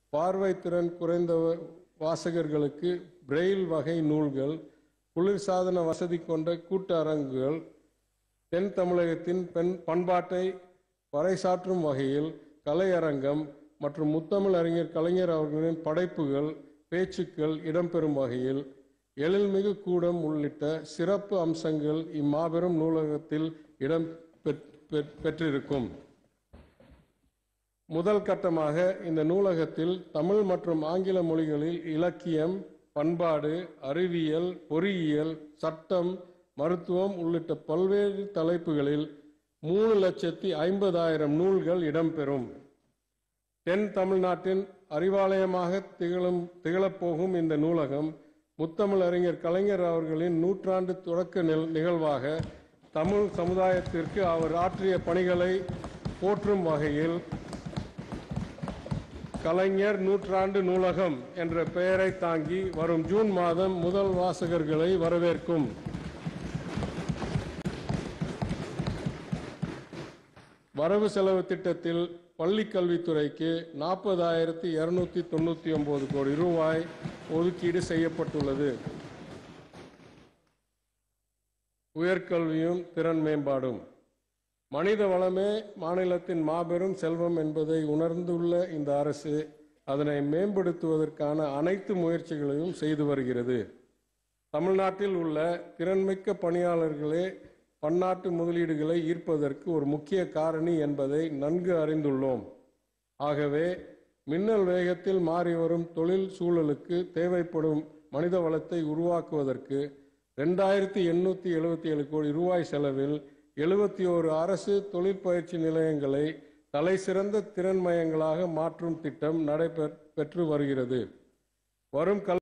பார்வை திறன் குறைந்த வாசகர்களுக்கு பிரெயில் வகை நூல்கள் குளிர்சாதன வசதி கொண்ட கூட்ட அரங்குகள் தென் தமிழகத்தின் பெண் பண்பாட்டை பறைசாற்றும் வகையில் கலையரங்கம் மற்றும் முத்தமிழ் அறிஞர் கலைஞர் அவர்களின் படைப்புகள் பேச்சுக்கள் இடம்பெறும் வகையில் எழில்மிகு கூடம் உள்ளிட்ட சிறப்பு அம்சங்கள் இம்மாபெரும் நூலகத்தில் இடம் பெற்- பெற்- பெற்றிருக்கும் முதல் கட்டமாக இந்த நூலகத்தில் தமிழ் மற்றும் ஆங்கில மொழிகளில் இலக்கியம் பண்பாடு அறிவியல் பொறியியல் சட்டம் மருத்துவம் உள்ளிட்ட பல்வேறு தலைப்புகளில் மூணு லட்சத்தி ஐம்பதாயிரம் நூல்கள் இடம்பெறும் தென் தமிழ்நாட்டின் அறிவாலயமாக திகழும் திகழப்போகும் இந்த நூலகம் முத்தமிழ் அறிஞர் கலைஞர் அவர்களின் நூற்றாண்டு தொடக்க நில்- நிகழ்வாக தமிழ் சமுதாயத்திற்கு அவர் ஆற்றிய பணிகளை போற்றும் வகையில் கலைஞர் நூற்றாண்டு நூலகம் என்ற பெயரை தாங்கி வரும் ஜூன் மாதம் முதல் வாசகர்களை வரவேற்கும் வரவு செலவு திட்டத்தில் பள்ளி கல்வித்துறைக்கு நாற்பதாயிரத்தி இருநூத்தி தொண்ணூத்தி ஒன்பது கோடி ரூபாய் ஒதுக்கீடு செய்யப்பட்டுள்ளது உயர்கல்வியும் திறன் மேம்பாடும் மனித வளமே மாநிலத்தின் மாபெரும் செல்வம் என்பதை உணர்ந்துள்ள இந்த அரசு அதனை மேம்படுத்துவதற்கான அனைத்து முயற்சிகளையும் செய்து வருகிறது தமிழ்நாட்டில் உள்ள திறன்மிக்க பணியாளர்களே பன்னாட்டு முதலீடுகளை ஈர்ப்பதற்கு ஒரு முக்கிய காரணி என்பதை நன்கு அறிந்துள்ளோம் ஆகவே மின்னல் வேகத்தில் மாறி வரும் தொழில் சூழலுக்கு தேவைப்படும் மனித வளத்தை உருவாக்குவதற்கு ரெண்டாயிரத்தி எண்ணூத்தி எழுபத்தி ஏழு கோடி ரூபாய் செலவில் எழுபத்தி ஓரு அரசு தொழிற்பயிற்சி நிலையங்களை தலைசிறந்த திறன் மையங்களாக மாற்றும் திட்டம் நடைபெற்று வருகிறது வரும் கல்வி